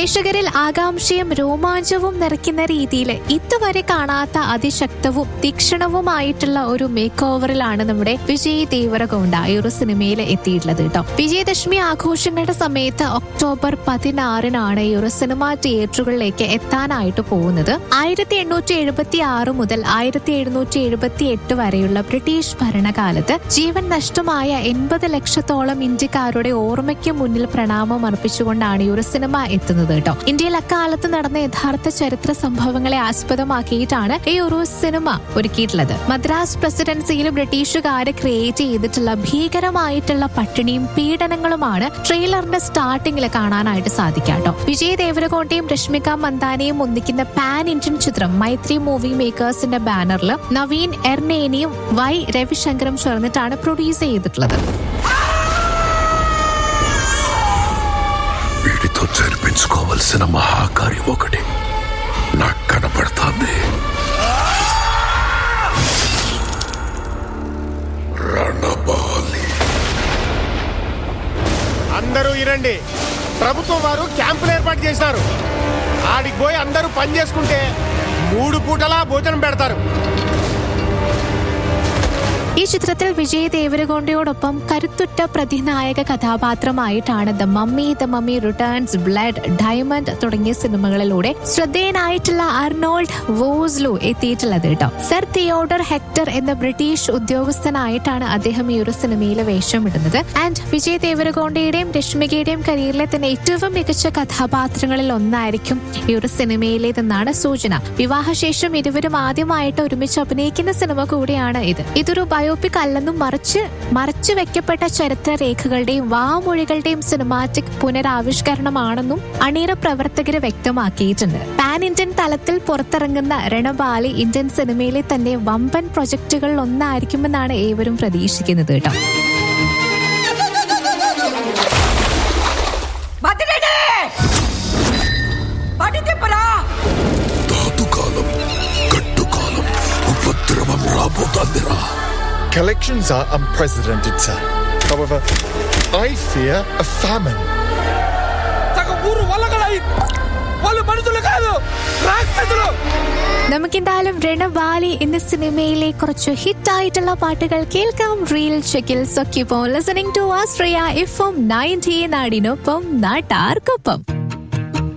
പ്രേക്ഷകരിൽ ആകാംക്ഷയും രോമാഞ്ചവും നിറയ്ക്കുന്ന രീതിയിൽ ഇതുവരെ കാണാത്ത അതിശക്തവും തീക്ഷണവുമായിട്ടുള്ള ഒരു മേക്ക് ഓവറിലാണ് നമ്മുടെ വിജയ് ദേവരകൊണ്ട ഈ ഒരു സിനിമയിൽ എത്തിയിട്ടുള്ളത് കേട്ടോ വിജയദശമി ആഘോഷങ്ങളുടെ സമയത്ത് ഒക്ടോബർ പതിനാറിനാണ് ഈ ഒരു സിനിമ തിയേറ്ററുകളിലേക്ക് എത്താനായിട്ട് പോകുന്നത് ആയിരത്തി എണ്ണൂറ്റി എഴുപത്തി ആറ് മുതൽ ആയിരത്തി എഴുന്നൂറ്റി എഴുപത്തി എട്ട് വരെയുള്ള ബ്രിട്ടീഷ് ഭരണകാലത്ത് ജീവൻ നഷ്ടമായ എൺപത് ലക്ഷത്തോളം ഇന്ത്യക്കാരുടെ ഓർമ്മയ്ക്ക് മുന്നിൽ പ്രണാമം അർപ്പിച്ചുകൊണ്ടാണ് ഈ ഒരു സിനിമ എത്തുന്നത് കേട്ടോ ഇന്ത്യയിൽ അക്കാലത്ത് നടന്ന യഥാർത്ഥ ചരിത്ര സംഭവങ്ങളെ ആസ്പദമാക്കിയിട്ടാണ് ഈ ഒരു സിനിമ ഒരുക്കിയിട്ടുള്ളത് മദ്രാസ് പ്രസിഡൻസിയിൽ ബ്രിട്ടീഷുകാര് ക്രിയേറ്റ് ചെയ്തിട്ടുള്ള ഭീകരമായിട്ടുള്ള പട്ടിണിയും പീഡനങ്ങളുമാണ് ട്രെയിലറിന്റെ സ്റ്റാർട്ടിങ്ങിൽ കാണാനായിട്ട് സാധിക്കാം കേട്ടോ വിജയ് ദേവരകൊണ്ടയും രശ്മിക മന്ദാനയും ഒന്നിക്കുന്ന പാൻ ഇന്ത്യൻ ചിത്രം മൈത്രി മൂവി മേക്കേഴ്സിന്റെ ബാനറിൽ നവീൻ എർനേനിയും വൈ രവിശങ്കറും ചേർന്നിട്ടാണ് പ്രൊഡ്യൂസ് ചെയ്തിട്ടുള്ളത് వీడితో జరిపించుకోవలసిన మహాకార్యం ఒకటి నాకు కనపడుతోంది రణబాలి అందరూ ఇరండి ప్రభుత్వం వారు క్యాంపులు ఏర్పాటు చేసినారు ఆడికి పోయి అందరూ పని చేసుకుంటే మూడు పూటలా భోజనం పెడతారు ഈ ചിത്രത്തിൽ വിജയ് ദേവരകൊണ്ടയോടൊപ്പം കരുത്തുറ്റ പ്രതിനായക കഥാപാത്രമായിട്ടാണ് the mummy the mummy returns blood diamond തുടങ്ങിയ സിനിമകളിലൂടെ ശ്രദ്ധേയനായിട്ടുള്ള അർണോൾഡ് വോസ്ലു എത്തിയിട്ടുള്ളത് കേട്ടോ സർ തിയോഡർ ഹെക്ടർ എന്ന ബ്രിട്ടീഷ് ഉദ്യോഗസ്ഥനായിട്ടാണ് അദ്ദേഹം ഈ ഒരു സിനിമയിൽ വേഷമിടുന്നത് ആൻഡ് വിജയ് ദേവരകൊണ്ടയുടെയും രശ്മികയുടെയും കരിയറിലെ തന്നെ ഏറ്റവും മികച്ച കഥാപാത്രങ്ങളിൽ ഒന്നായിരിക്കും ഈ ഒരു സിനിമയിലേതെന്നാണ് സൂചന വിവാഹശേഷം ഇരുവരും ആദ്യമായിട്ട് ഒരുമിച്ച് അഭിനയിക്കുന്ന സിനിമ കൂടിയാണ് ഇത് ഇതൊരു ബയോപിക് അല്ലെന്നും മറിച്ച് മറച്ചു വെക്കപ്പെട്ട ചരിത്ര രേഖകളുടെയും വാമൊഴികളുടെയും സിനിമാറ്റിക് പുനരാവിഷ്കരണമാണെന്നും അണിയറ പ്രവർത്തകര് വ്യക്തമാക്കിയിട്ടുണ്ട് പാൻ ഇന്ത്യൻ തലത്തിൽ പുറത്തിറങ്ങുന്ന രണബാലി ഇന്ത്യൻ സിനിമയിലെ തന്നെ വമ്പൻ പ്രൊജക്ടുകളിൽ ഒന്നായിരിക്കുമെന്നാണ് ഏവരും പ്രതീക്ഷിക്കുന്നത് കേട്ടോ భద్రుడే పడి తిప్పరా ధాతుకాలం కట్టుకాలం ఉపద్రవం రాబోతోందిరా Collections are unprecedented, sir. However, I fear a famine. సగం ఊరు వల్లగలై వాళ్ళు మనుషులు కాదు రాక్షసులు നമുക്കെന്തായാലും രണബാലി എന്ന സിനിമയിലെ കുറച്ച് ഹിറ്റായിട്ടുള്ള പാട്ടുകൾ കേൾക്കാം റീൽ ചെക്കിൽ സൊക്കിപ്പോ ലിസണിംഗ് ടു ആസ്ട്രിയ എഫ് എം നയൻറ്റി നാടിനൊപ്പം നാട്ടാർക്കൊപ്പം